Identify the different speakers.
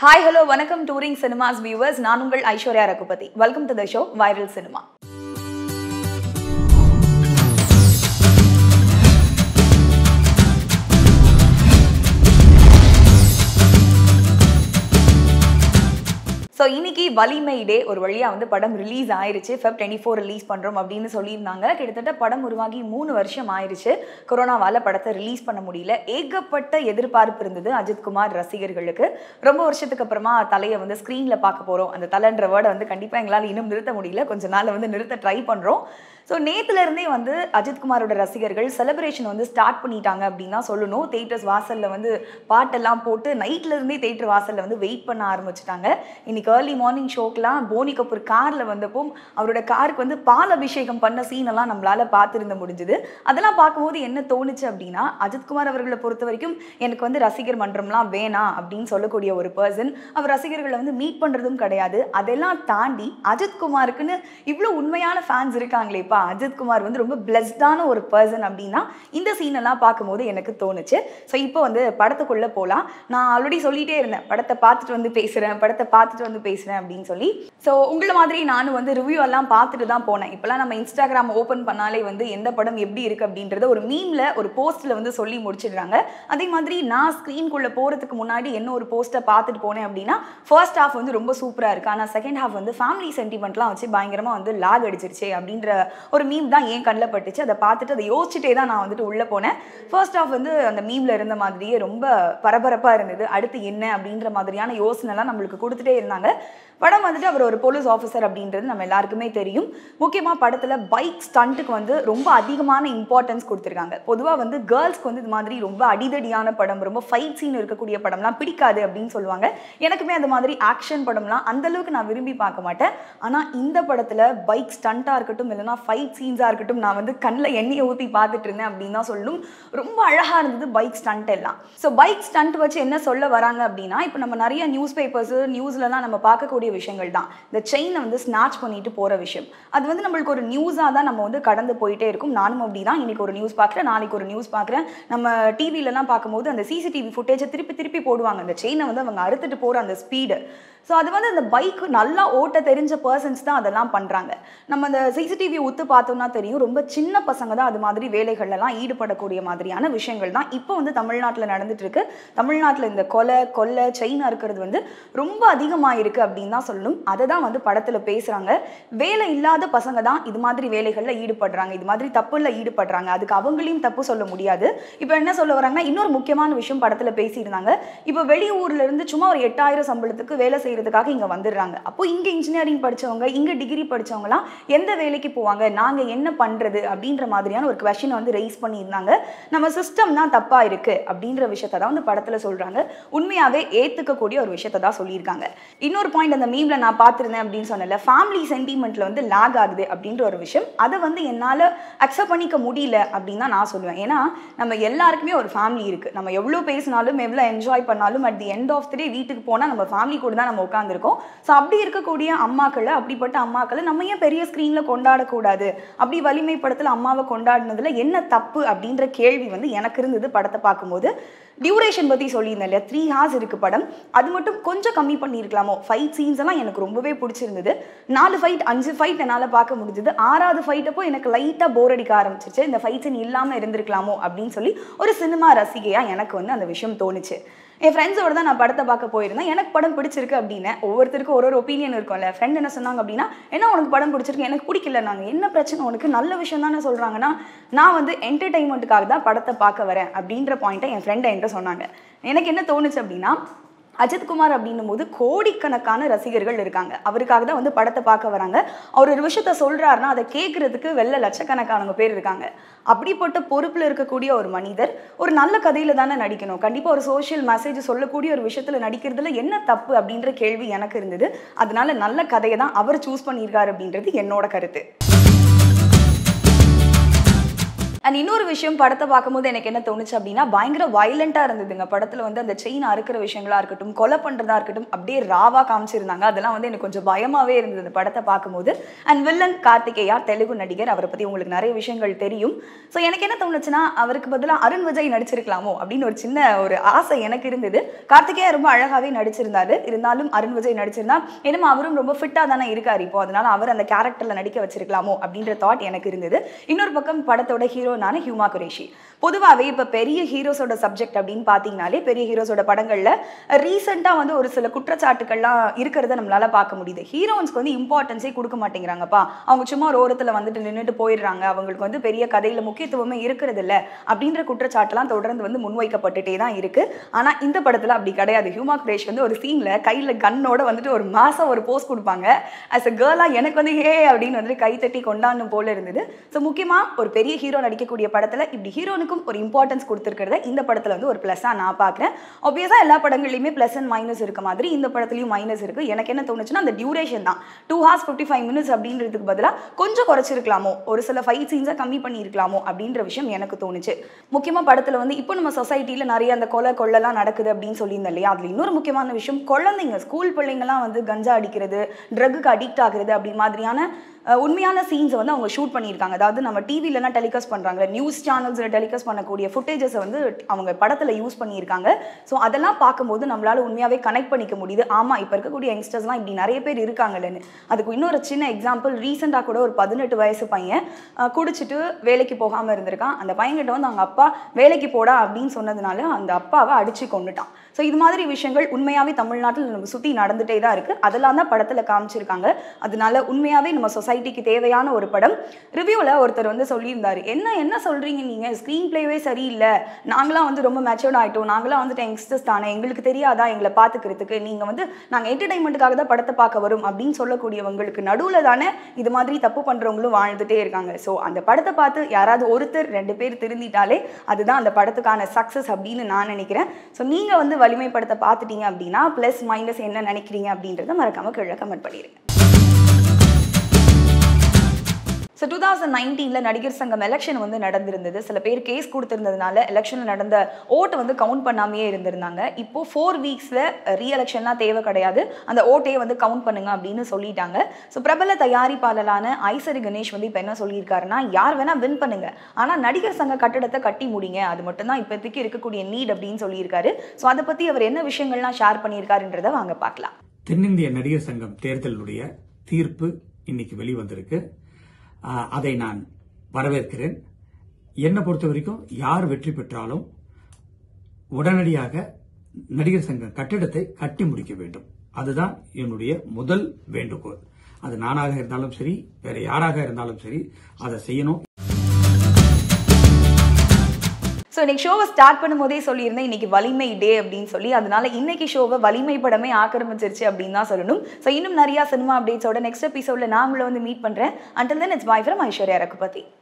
Speaker 1: hi hello வணக்கம் touring cinemas viewers நான் உங்கள் Aishwarya Raghupathi welcome to the show viral cinema so இன்னைக்கு வலிமை டே ஒரு வழியாக வந்து படம் ரிலீஸ் ஆயிருச்சு ஃபெப் டுவெண்ட்டி ஃபோர் ரிலீஸ் பண்ணுறோம் அப்படின்னு சொல்லியிருந்தாங்க கிட்டத்தட்ட படம் உருவாகி மூணு வருஷம் ஆயிருச்சு கொரோனாவால் படத்தை ரிலீஸ் பண்ண முடியல ஏகப்பட்ட எதிர்பார்ப்பு இருந்தது அஜித்குமார் ரசிகர்களுக்கு ரொம்ப வருஷத்துக்கு அப்புறமா தலையை வந்து ஸ்க்ரீனில் பார்க்க போகிறோம் அந்த தலைன்ற வேர்டை வந்து கண்டிப்பாக எங்களால் இன்னும் நிறுத்த முடியல கொஞ்ச நாள் வந்து நிறுத்த ட்ரை பண்ணுறோம் ஸோ நேற்றுலேருந்தே வந்து அஜித்குமாரோட ரசிகர்கள் செலிப்ரேஷன் வந்து ஸ்டார்ட் பண்ணிட்டாங்க அப்படின்னு தான் சொல்லணும் தேட்டர்ஸ் வாசலில் வந்து பாட்டெல்லாம் போட்டு நைட்லேருந்தே தேட்டர் வாசலில் வந்து வெயிட் பண்ண ஆரம்பிச்சிட்டாங்க இன்னைக்கு ஏர்லி மார்னிங் ஷோக்கெலாம் போனி கபூர் காரில் வந்தப்போ அவரோட காருக்கு வந்து பால் அபிஷேகம் பண்ண சீனெல்லாம் நம்மளால் பார்த்துருந்த முடிஞ்சுது அதெல்லாம் பார்க்கும்போது என்ன தோணுச்சு அப்படின்னா அஜித்குமார் அவர்களை பொறுத்த வரைக்கும் எனக்கு வந்து ரசிகர் மன்றம்லாம் வேணாம் அப்படின்னு சொல்லக்கூடிய ஒரு பர்சன் அவர் ரசிகர்களை வந்து மீட் பண்ணுறதும் கிடையாது அதெல்லாம் தாண்டி அஜித்குமாருக்குன்னு இவ்வளோ உண்மையான ஃபேன்ஸ் இருக்காங்களேப்பா அஜித்குமார் வந்து ரொம்ப பிளஸ்டான ஒரு பர்சன் அப்படின்னா இந்த சீனெல்லாம் பார்க்கும்போது எனக்கு தோணுச்சு ஸோ இப்போ வந்து படத்துக்குள்ளே போகலாம் நான் ஆல்ரெடி சொல்லிட்டே இருந்தேன் படத்தை பார்த்துட்டு வந்து பேசுகிறேன் படத்தை பார்த்துட்டு வந்து பேசுகிறேன் அப்படின்னு சொல்லி ஸோ உங்களை மாதிரி நானும் வந்து ரிவ்யூ எல்லாம் பார்த்துட்டு தான் போனேன் இப்போலாம் நம்ம இன்ஸ்டாகிராம் ஓப்பன் பண்ணாலே வந்து எந்த படம் எப்படி இருக்குது அப்படின்றத ஒரு மீமில் ஒரு போஸ்ட்டில் வந்து சொல்லி முடிச்சிடுறாங்க அதே மாதிரி நான் ஸ்க்ரீன்குள்ளே போகிறதுக்கு முன்னாடி என்ன ஒரு போஸ்ட்டை பார்த்துட்டு போனேன் அப்படின்னா ஃபர்ஸ்ட் ஹாஃப் வந்து ரொம்ப சூப்பராக இருக்குது ஆனால் செகண்ட் ஹாஃப் வந்து ஃபேமிலி சென்டிமெண்ட்லாம் வச்சு பயங்கரமாக வந்து லாக் அடிச்சிருச்சு அப்படின்ற ஒரு மீம் தான் ஏன் கண்ணில் பட்டுச்சு அதை பார்த்துட்டு அதை யோசிச்சுட்டே தான் நான் வந்துட்டு உள்ளே போனேன் ஃபர்ஸ்ட் ஹாஃப் வந்து அந்த மீமில் இருந்த மாதிரியே ரொம்ப பரபரப்பாக இருந்தது அடுத்து என்ன அப்படின்ற மாதிரியான யோசனைலாம் நம்மளுக்கு கொடுத்துட்டே இருந்தாங்க படம் வந்துட்டு அவர் ஒரு போலீஸ் ஆஃபீஸர் அப்படின்றது நம்ம எல்லாருக்குமே தெரியும் முக்கியமாக படத்தில் பைக் ஸ்டண்ட்டுக்கு வந்து ரொம்ப அதிகமான இம்பார்ட்டன்ஸ் கொடுத்துருக்காங்க பொதுவாக வந்து கேர்ள்ஸ்க்கு வந்து இது மாதிரி ரொம்ப அடிதடியான படம் ரொம்ப ஃபைட் சீன் இருக்கக்கூடிய படம்லாம் பிடிக்காது அப்படின்னு சொல்லுவாங்க எனக்குமே அது மாதிரி ஆக்ஷன் படம்லாம் அந்த அளவுக்கு நான் விரும்பி பார்க்க மாட்டேன் ஆனால் இந்த படத்தில் பைக் ஸ்டண்ட்டாக இருக்கட்டும் இல்லைனா ஃபைட் சீன்ஸாக இருக்கட்டும் நான் வந்து கண்ணில் எண்ணெயை ஊற்றி பார்த்துட்டு இருந்தேன் அப்படின்னு தான் சொல்லணும் ரொம்ப அழகாக இருந்தது பைக் ஸ்டண்ட் எல்லாம் ஸோ பைக் ஸ்டண்ட் வச்சு என்ன சொல்ல வராங்க அப்படின்னா இப்போ நம்ம நிறைய நியூஸ் பேப்பர்ஸ் நியூஸ்லலாம் நம்ம பார்க்கக்கூடிய விஷயங்கள் தான் இந்த செயினை வந்து ஸ்நாச் பண்ணிட்டு போகிற விஷயம் அது வந்து நம்மளுக்கு ஒரு நியூஸாக தான் நம்ம வந்து கடந்து போயிட்டே இருக்கும் நானும் அப்படி தான் இன்னைக்கு ஒரு நியூஸ் பார்க்குறேன் நாளைக்கு ஒரு நியூஸ் பார்க்குறேன் நம்ம டிவிலலாம் பார்க்கும்போது அந்த சிசிடிவி ஃபுட்டேஜை திருப்பி திருப்பி போடுவாங்க அந்த செயினை வந்து அவங்க அறுத்துட்டு போகிற அந்த ஸ்பீடு ஸோ அது வந்து அந்த பைக் நல்லா ஓட்ட தெரிஞ்ச பர்சன்ஸ் தான் அதெல்லாம் பண்ணுறாங்க நம்ம அந்த சிசிடிவி ஒத்து பார்த்தோம்னா தெரியும் ரொம்ப சின்ன பசங்க தான் அது மாதிரி வேலைகள்லாம் ஈடுபடக்கூடிய மாதிரியான விஷயங்கள் தான் இப்போ வந்து தமிழ்நாட்டில் நடந்துட்டு இருக்கு தமிழ்நாட்டில் இந்த கொலை கொள்ளை செயின் அறுக்கிறது வந்து ரொம்ப அதிகமாக இருக்குது அப்படின்னு தான் சொல்லணும் அதை தான் வந்து படத்தில் பேசுகிறாங்க வேலை இல்லாத பசங்க தான் இது மாதிரி வேலைகளில் ஈடுபடுறாங்க இது மாதிரி தப்புல ஈடுபடுறாங்க அதுக்கு அவங்களையும் தப்பு சொல்ல முடியாது இப்போ என்ன சொல்ல வராங்கன்னா இன்னொரு முக்கியமான விஷயம் படத்தில் பேசியிருந்தாங்க இப்போ வெளியூர்ல இருந்து சும்மா ஒரு எட்டாயிரம் சம்பளத்துக்கு வேலை செய்யறதுக்காக இங்கே வந்துடுறாங்க அப்போ இங்கே இன்ஜினியரிங் படித்தவங்க இங்கே டிகிரி படித்தவங்களாம் எந்த வேலைக்கு போவாங்க நாங்கள் என்ன பண்ணுறது அப்படின்ற மாதிரியான ஒரு கொஷினை வந்து ரைஸ் பண்ணியிருந்தாங்க நம்ம சிஸ்டம் தான் தப்பாக இருக்குது அப்படின்ற விஷயத்தை தான் வந்து படத்தில் சொல்கிறாங்க உண்மையாகவே ஏற்றுக்கக்கூடிய ஒரு விஷயத்தை தான் சொல்லியிருக்காங்க இன்னொரு பாயிண்ட் அந்த மீமில் நான் பார்த்துருந்தேன் அப்படின்னு சொன்னல ஃபேமிலி சென்டிமெண்ட்டில் வந்து லாக் ஆகுது அப்படின்ற ஒரு விஷயம் அதை வந்து என்னால் அக்செப்ட் பண்ணிக்க முடியல அப்படின்னு தான் நான் சொல்லுவேன் ஏன்னா நம்ம எல்லாருக்குமே ஒரு ஃபேமிலி இருக்குது நம்ம எவ்வளோ பேசினாலும் எவ்வளோ என்ஜாய் பண்ணாலும் at the end of the day வீட்டுக்கு போனால் நம்ம ஃபேமிலி கூட தான் நம்ம உட்காந்துருக்கோம் ஸோ அப்படி இருக்கக்கூடிய அம்மாக்களை அப்படிப்பட்ட அம்மாக்களை நம்ம ஏன் பெரிய ஸ்க்ரீனில் கொண்டாடக்கூடாது அப்படி வலிமை படத்தில் அம்மாவை கொண்டாடினதில் என்ன தப்பு அப்படின்ற கேள்வி வந்து எனக்கு இருந்தது படத்தை பார்க்கும்போது டியூரேஷன் பற்றி சொல்லியிருந்தேன் இல்லையா த்ரீ ஹார்ஸ் இருக்குது படம் அது மட்டும் கொஞ்சம் கம்மி பண்ணியிருக்கலாமோ ஃபைட் சீன்ஸ் எல்லாம் எனக்கு ரொம்பவே பிடிச்சிருந்தது நாலு ஃபைட் அஞ்சு ஃபைட் என்னால் பார்க்க முடிஞ்சது ஆறாவது ஃபைட்டப்போ எனக்கு லைட்டாக போர் அடிக்க ஆரம்பிச்சிச்சு இந்த ஃபைட் சீன் இல்லாமல் இருந்திருக்கலாமோ அப்படின்னு சொல்லி ஒரு சினிமா ரசிகையாக எனக்கு வந்து அந்த விஷயம் தோணுச்சு என் ஃப்ரெண்ட்ஸோட தான் நான் படத்தை பார்க்க போயிருந்தேன் எனக்கு படம் பிடிச்சிருக்கு அப்படின்னு ஒவ்வொருத்தருக்கும் ஒரு ஒரு ஒப்பீனியன் இருக்கும்ல ஃப்ரெண்ட் என்ன சொன்னாங்க அப்படின்னா என்ன உனக்கு படம் பிடிச்சிருக்கு எனக்கு பிடிக்கல நாங்கள் என்ன பிரச்சனை உனக்கு நல்ல விஷயம் தானே சொல்கிறாங்கன்னா நான் வந்து என்டர்டைன்மெண்ட்டுக்காக தான் படத்தை பார்க்க வரேன் அப்படின்ற பாயிண்ட்டை என் ஃப்ரெண்டை என்கிட்ட சொன்னாங்க எனக்கு என்ன தோணுச்சு அப்படின்னா அஜித்குமார் அப்படின்னும் போது கோடிக்கணக்கான ரசிகர்கள் இருக்காங்க அவருக்காக தான் வந்து படத்தை பார்க்க வராங்க அவர் ஒரு விஷயத்த சொல்றாருன்னா அதை கேட்கறதுக்கு வெள்ள லட்சக்கணக்கானவங்க பேர் இருக்காங்க அப்படிப்பட்ட பொறுப்பில் இருக்கக்கூடிய ஒரு மனிதர் ஒரு நல்ல கதையில தானே நடிக்கணும் கண்டிப்பாக ஒரு சோஷியல் மெசேஜ் சொல்லக்கூடிய ஒரு விஷயத்துல நடிக்கிறதுல என்ன தப்பு அப்படின்ற கேள்வி எனக்கு இருந்தது அதனால நல்ல கதையை தான் அவர் சூஸ் பண்ணியிருக்காரு அப்படின்றது என்னோட கருத்து அண்ட் இன்னொரு விஷயம் படத்தை பார்க்கும்போது எனக்கு என்ன தோணுச்சு அப்படின்னா பயங்கர வயலண்டா இருந்ததுங்க படத்துல வந்து அந்த செயின் அறுக்கிற விஷயங்களா இருக்கட்டும் கொலை பண்றதா இருக்கட்டும் அப்படியே ராவா காமிச்சிருந்தாங்க அதெல்லாம் வந்து எனக்கு கொஞ்சம் பயமாவே இருந்தது இந்த படத்தை பார்க்கும்போது அண்ட் வில்லன் கார்த்திகேயா தெலுங்கு நடிகர் அவரை பத்தி உங்களுக்கு நிறைய விஷயங்கள் தெரியும் ஸோ எனக்கு என்ன தோணுச்சுன்னா அவருக்கு பதிலாக அருண் விஜய் நடிச்சிருக்கலாமோ அப்படின்னு ஒரு சின்ன ஒரு ஆசை எனக்கு இருந்தது கார்த்திகேயா ரொம்ப அழகாவே நடிச்சிருந்தாரு இருந்தாலும் அருண் விஜய் நடிச்சிருந்தா என்னமோ அவரும் ரொம்ப ஃபிட்டா தானே இருக்காரு இப்போ அதனால அவர் அந்த கேரக்டர்ல நடிக்க வச்சிருக்கலாமோ அப்படின்ற தாட் எனக்கு இருந்தது இன்னொரு பக்கம் படத்தோட ஹீரோனான ஹியூமா குரேஷி பொதுவாகவே இப்போ பெரிய ஹீரோஸோட சப்ஜெக்ட் அப்படின்னு பார்த்தீங்கனாலே பெரிய ஹீரோஸோட படங்களில் ரீசெண்டாக வந்து ஒரு சில குற்றச்சாட்டுக்கள்லாம் இருக்கிறத நம்மளால பார்க்க முடியுது ஹீரோயின்ஸ்க்கு வந்து இம்பார்ட்டன்ஸே கொடுக்க மாட்டேங்கிறாங்கப்பா அவங்க சும்மா ஒரு ஓரத்தில் வந்துட்டு நின்றுட்டு போயிடுறாங்க அவங்களுக்கு வந்து பெரிய கதையில் முக்கியத்துவமே இருக்கிறது இல்ல அப்படின்ற குற்றச்சாட்டுலாம் தொடர்ந்து வந்து முன்வைக்கப்பட்டுட்டே தான் இருக்கு ஆனால் இந்த படத்தில் அப்படி கிடையாது ஹியூமா குரேஷ் வந்து ஒரு சீனில் கையில் கன்னோட வந்துட்டு ஒரு மாசம் ஒரு போஸ் கொடுப்பாங்க அஸ் அ கேர்ளாக எனக்கு வந்து ஹே அப்படின்னு வந்துட்டு கை தட்டி கொண்டாடணும் போல இருந்தது ஸோ முக்கியமாக ஒரு பெரிய ஹீரோ நடிக்கக்கூடிய படத்தில் இப்படி ஹீரோனுக்கும் ஒரு இம்பார்ட்டன்ஸ் கொடுத்துருக்கிறத இந்த படத்தில் வந்து ஒரு ப்ளஸ்ஸாக நான் பார்க்குறேன் ஆப்வியஸாக எல்லா படங்கள்லையுமே ப்ளஸ் அண்ட் மைனஸ் இருக்க மாதிரி இந்த படத்துலையும் மைனஸ் இருக்குது எனக்கு என்ன தோணுச்சுன்னா அந்த டியூரேஷன் தான் two hours fifty five minutes அப்படின்றதுக்கு பதிலாக கொஞ்சம் குறைச்சிருக்கலாமோ ஒரு சில ஃபைட் சீன்ஸை கம்மி பண்ணியிருக்கலாமோ அப்படின்ற விஷயம் எனக்கு தோணுச்சு முக்கியமாக படத்தில் வந்து இப்போ நம்ம சொசைட்டியில் நிறைய அந்த கொலை கொள்ளலாம் நடக்குது அப்படின்னு சொல்லியிருந்தோம் இல்லையா அதில் இன்னொரு முக்கியமான விஷயம் குழந்தைங்க ஸ்கூல் பிள்ளைங்கலாம் வந்து கஞ்சா அடிக்கிறது ட்ரக்குக்கு அடிக்ட் ஆகுறது அப்படி மாதிரியான அஹ், உண்மையான சீன்ஸை வந்து அவங்க ஷூட் பண்ணியிருக்காங்க அதாவது நம்ம டிவிலலாம் டெலிகாஸ்ட் பண்ணுறாங்க நியூஸ் சேனல்ஸில் டெலிகாஸ்ட் பண்ணக்கூடிய ஃபுட்டேஜஸை வந்து அவங்க படத்தில் யூஸ் பண்ணியிருக்காங்க ஸோ அதெல்லாம் பார்க்கும்போது நம்மளால உண்மையாகவே கனெக்ட் பண்ணிக்க முடியுது ஆமாம் இப்போ இருக்கக்கூடிய யங்ஸ்டர்ஸ்லாம் இப்படி நிறைய பேர் இருக்காங்கல்லன்னு அதுக்கு இன்னொரு சின்ன எக்ஸாம்பிள் ரீசெண்டாக கூட ஒரு பதினெட்டு வயசு பையன் அஹ், குடிச்சிட்டு வேலைக்கு போகாமல் இருந்திருக்கான் அந்த பையன்கிட்ட வந்து அவங்க அப்பா வேலைக்கு போடா அப்படின்னு சொன்னதுனால அந்த அப்பாவை அடிச்சு கொண்டுட்டான் ஸோ இது மாதிரி விஷயங்கள் உண்மையாகவே தமிழ்நாட்டில் நம்ம சுற்றி நடந்துகிட்டே தான் இருக்குது அதெல்லாம் தான் படத்தில் காமிச்சிருக்காங்க அதனால உண்மையாகவே நம்ம சொசைட்டிக்கு தேவையான ஒரு படம் ரிவ்யூவில் ஒருத்தர் வந்து சொல்லியிருந்தார் என்ன என்ன சொல்கிறீங்க நீங்கள் ஸ்க்ரீன் பிளேவே சரியில்லை நாங்களாம் வந்து ரொம்ப மெச்சூர்ட் ஆகிட்டோம் நாங்களாம் வந்துட்டு யங்ஸ்டர்ஸ் தானே எங்களுக்கு தெரியாதா எங்களை பார்த்துக்கிறதுக்கு நீங்கள் வந்து நாங்கள் என்டர்டைன்மெண்ட்டுக்காக தான் படத்தை பார்க்க வரும் அப்படின்னு சொல்லக்கூடியவங்களுக்கு நடுவில் தானே இது மாதிரி தப்பு பண்ணுறவங்களும் வாழ்ந்துட்டே இருக்காங்க ஸோ அந்த படத்தை பார்த்து யாராவது ஒருத்தர் ரெண்டு பேர் திருந்திட்டாலே அதுதான் அந்த படத்துக்கான சக்ஸஸ் அப்படின்னு நான் நினைக்கிறேன் ஸோ நீங்கள் வந்து வலிமை படத்தை பார்த்துட்டீங்க அப்படின்னா ப்ளஸ் மைனஸ் என்ன நினைக்கிறீங்க அப்படின்றத மறக்காம கீழே கமெண்ட் பண்ணிடுங்க ஸோ டூ தௌசண்ட் நைன்டீனில் நடிகர் சங்கம் எலெக்ஷன் வந்து நடந்திருந்தது சில பேர் கேஸ் கொடுத்திருந்ததுனால எலெக்ஷனில் நடந்த ஓட்டை வந்து கவுண்ட் பண்ணாமையே இருந்திருந்தாங்க இப்போ ஃபோர் வீக்ஸில் ரீஎலெக்ஷன்லாம் தேவை கிடையாது அந்த ஓட்டையே வந்து கவுண்ட் பண்ணுங்க அப்படின்னு சொல்லிட்டாங்க ஸோ பிரபல தயாரிப்பாளரான ஐசரி கணேஷ் வந்து இப்போ என்ன சொல்லியிருக்காருன்னா யார் வேணால் வின் பண்ணுங்க ஆனால் நடிகர் சங்க கட்டடத்தை கட்டி முடிங்க அது மட்டும்தான் இப்போதைக்கு இருக்கக்கூடிய நீட் அப்படின்னு சொல்லியிருக்காரு ஸோ அதை பற்றி அவர் என்ன விஷயங்கள்லாம் ஷேர் பண்ணியிருக்காருன்றதை வாங்க பார்க்கலாம்
Speaker 2: தென்னிந்திய நடிகர் சங்கம் தேர்தலுடைய தீர்ப்பு இன்னைக்கு வெளிவந்திருக்கு ஆஹ், அதை நான் வரவேற்கிறேன் என்னை பொறுத்த வரைக்கும் யார் வெற்றி பெற்றாலும் உடனடியாக நடிகர் சங்க கட்டிடத்தை கட்டி முடிக்க வேண்டும் அதுதான் என்னுடைய முதல் வேண்டுகோள் அது நானாக இருந்தாலும் சரி வேற யாராக இருந்தாலும் சரி அதை செய்யணும்
Speaker 1: ஸோ இன்னைக்கு ஷோவை ஸ்டார்ட் பண்ணும்போதே சொல்லியிருந்தேன் இன்னைக்கு வலிமை டே அப்படின்னு சொல்லி அதனால இன்னைக்கு ஷோவை வலிமை படமே ஆக்கிரமிச்சிருச்சு அப்படின்னு தான் சொல்லணும் ஸோ இன்னும் நிறைய சினிமா அப்டேட்ஸோட நெக்ஸ்ட் எபிசோட்ல நான் உங்களை வந்து மீட் பண்றேன் until then it's bye from Aishwarya Raghupathi